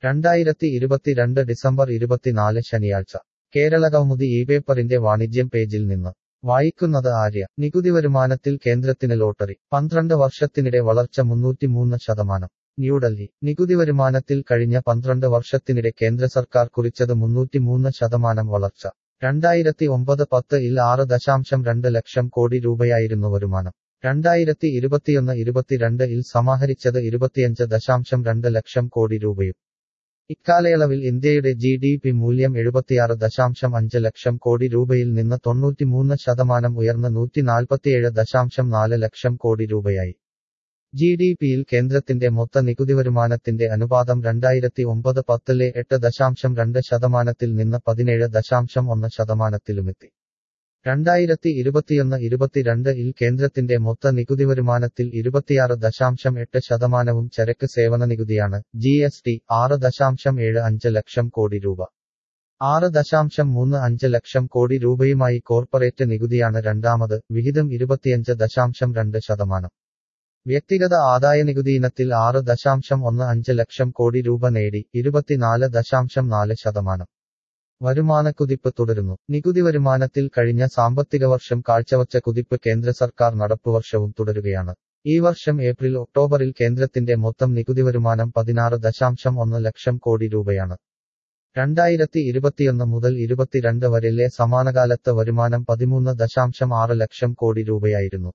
രണ്ടായിരത്തി ഇരുപത്തിരണ്ട് ഡിസംബർ ഇരുപത്തിനാല് ശനിയാഴ്ച കേരളകൗമുദി ഈ പേപ്പറിന്റെ വാണിജ്യം പേജിൽ നിന്ന് വായിക്കുന്നത് ആര്യ നികുതി വരുമാനത്തിൽ കേന്ദ്രത്തിന് ലോട്ടറി പന്ത്രണ്ട് വർഷത്തിനിടെ വളർച്ച മുന്നൂറ്റിമൂന്ന് ശതമാനം ന്യൂഡൽഹി നികുതി വരുമാനത്തിൽ കഴിഞ്ഞ പന്ത്രണ്ട് വർഷത്തിനിടെ കേന്ദ്ര സർക്കാർ കുറിച്ചത് മുന്നൂറ്റിമൂന്ന് ശതമാനം വളർച്ച രണ്ടായിരത്തി ഒമ്പത് പത്ത് ഇൽ ആറ് ദശാംശം രണ്ട് ലക്ഷം കോടി രൂപയായിരുന്നു വരുമാനം രണ്ടായിരത്തി ഇരുപത്തിയൊന്ന് ഇരുപത്തിരണ്ട് ഇൽ സമാഹരിച്ചത് ഇരുപത്തിയഞ്ച് ദശാംശം രണ്ട് ലക്ഷം കോടി രൂപയും ഇക്കാലയളവിൽ ഇന്ത്യയുടെ ജി ഡി പി മൂല്യം എഴുപത്തിയാറ് ദശാംശം അഞ്ച് ലക്ഷം കോടി രൂപയിൽ നിന്ന് തൊണ്ണൂറ്റിമൂന്ന് ശതമാനം ഉയർന്ന് നൂറ്റി നാൽപ്പത്തിയേഴ് ദശാംശം നാല് ലക്ഷം കോടി രൂപയായി ജി ഡി പിയിൽ കേന്ദ്രത്തിന്റെ മൊത്ത നികുതി വരുമാനത്തിന്റെ അനുപാതം രണ്ടായിരത്തി ഒമ്പത് പത്തിലെ എട്ട് ദശാംശം രണ്ട് ശതമാനത്തിൽ നിന്ന് പതിനേഴ് ദശാംശം ഒന്ന് ശതമാനത്തിലുമെത്തി രണ്ടായിരത്തി ഇരുപത്തിയൊന്ന് ഇരുപത്തിരണ്ട് ഇൽ കേന്ദ്രത്തിന്റെ മൊത്ത നികുതി വരുമാനത്തിൽ ഇരുപത്തിയാറ് ദശാംശം എട്ട് ശതമാനവും ചരക്ക് സേവന നികുതിയാണ് ജി എസ് ടി ആറ് ദശാംശം ഏഴ് അഞ്ച് ലക്ഷം കോടി രൂപ ആറ് ദശാംശം മൂന്ന് അഞ്ച് ലക്ഷം കോടി രൂപയുമായി കോർപ്പറേറ്റ് നികുതിയാണ് രണ്ടാമത് വിഹിതം ഇരുപത്തിയഞ്ച് ദശാംശം രണ്ട് ശതമാനം വ്യക്തിഗത ആദായ നികുതി ഇനത്തിൽ ആറ് ദശാംശം ഒന്ന് അഞ്ച് ലക്ഷം കോടി രൂപ നേടി ഇരുപത്തിനാല് ദശാംശം നാല് ശതമാനം വരുമാന കുതിപ്പ് തുടരുന്നു നികുതി വരുമാനത്തിൽ കഴിഞ്ഞ സാമ്പത്തിക വർഷം കാഴ്ചവച്ച കുതിപ്പ് കേന്ദ്ര സർക്കാർ നടപ്പുവർഷവും തുടരുകയാണ് ഈ വർഷം ഏപ്രിൽ ഒക്ടോബറിൽ കേന്ദ്രത്തിന്റെ മൊത്തം നികുതി വരുമാനം പതിനാറ് ദശാംശം ഒന്ന് ലക്ഷം കോടി രൂപയാണ് രണ്ടായിരത്തി ഇരുപത്തിയൊന്ന് മുതൽ ഇരുപത്തിരണ്ട് വരെയിലെ സമാനകാലത്ത് വരുമാനം പതിമൂന്ന് ദശാംശം ആറ് ലക്ഷം കോടി രൂപയായിരുന്നു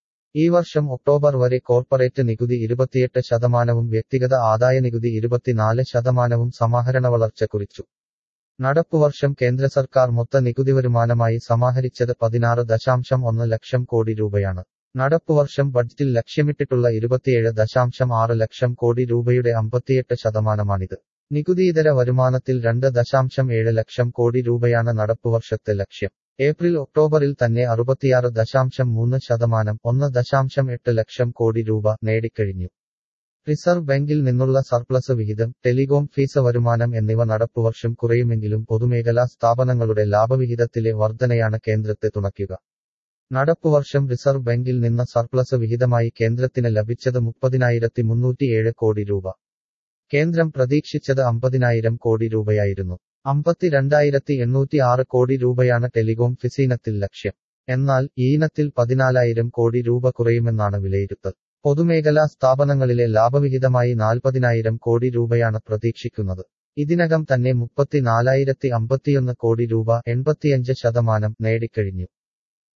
ഈ വർഷം ഒക്ടോബർ വരെ കോർപ്പറേറ്റ് നികുതി ഇരുപത്തിയെട്ട് ശതമാനവും വ്യക്തിഗത ആദായ നികുതി ഇരുപത്തിനാല് ശതമാനവും സമാഹരണ വളർച്ച കുറിച്ചു നടപ്പുവർഷം കേന്ദ്ര സർക്കാർ മൊത്ത നികുതി വരുമാനമായി സമാഹരിച്ചത് പതിനാറ് ദശാംശം ഒന്ന് ലക്ഷം കോടി രൂപയാണ് നടപ്പുവർഷം ബഡ്ജറ്റിൽ ലക്ഷ്യമിട്ടിട്ടുള്ള ഇരുപത്തിയേഴ് ദശാംശം ആറ് ലക്ഷം കോടി രൂപയുടെ അമ്പത്തിയെട്ട് ശതമാനമാണിത് നികുതിയിതര വരുമാനത്തിൽ രണ്ട് ദശാംശം ഏഴ് ലക്ഷം കോടി രൂപയാണ് നടപ്പുവർഷത്തെ ലക്ഷ്യം ഏപ്രിൽ ഒക്ടോബറിൽ തന്നെ അറുപത്തിയാറ് ദശാംശം മൂന്ന് ശതമാനം ഒന്ന് ദശാംശം എട്ട് ലക്ഷം കോടി രൂപ നേടിക്കഴിഞ്ഞു റിസർവ് ബാങ്കിൽ നിന്നുള്ള സർപ്ലസ് വിഹിതം ടെലികോം ഫീസ് വരുമാനം എന്നിവ നടപ്പുവർഷം കുറയുമെങ്കിലും പൊതുമേഖലാ സ്ഥാപനങ്ങളുടെ ലാഭവിഹിതത്തിലെ വർധനയാണ് കേന്ദ്രത്തെ തുണയ്ക്കുക നടപ്പുവർഷം റിസർവ് ബാങ്കിൽ നിന്ന് സർപ്ലസ് വിഹിതമായി കേന്ദ്രത്തിന് ലഭിച്ചത് മുപ്പതിനായിരത്തി മുന്നൂറ്റിയേഴ് കോടി രൂപ കേന്ദ്രം പ്രതീക്ഷിച്ചത് അമ്പതിനായിരം കോടി രൂപയായിരുന്നു അമ്പത്തിരണ്ടായിരത്തി എണ്ണൂറ്റി ആറ് കോടി രൂപയാണ് ടെലികോം ഫിസീനത്തിൽ ലക്ഷ്യം എന്നാൽ ഈ ഇനത്തിൽ പതിനാലായിരം കോടി രൂപ കുറയുമെന്നാണ് വിലയിരുത്തൽ പൊതുമേഖലാ സ്ഥാപനങ്ങളിലെ ലാഭവിഹിതമായി നാൽപ്പതിനായിരം കോടി രൂപയാണ് പ്രതീക്ഷിക്കുന്നത് ഇതിനകം തന്നെ മുപ്പത്തിനാലായിരത്തി അമ്പത്തിയൊന്ന് കോടി രൂപ എൺപത്തിയഞ്ച് ശതമാനം നേടിക്കഴിഞ്ഞു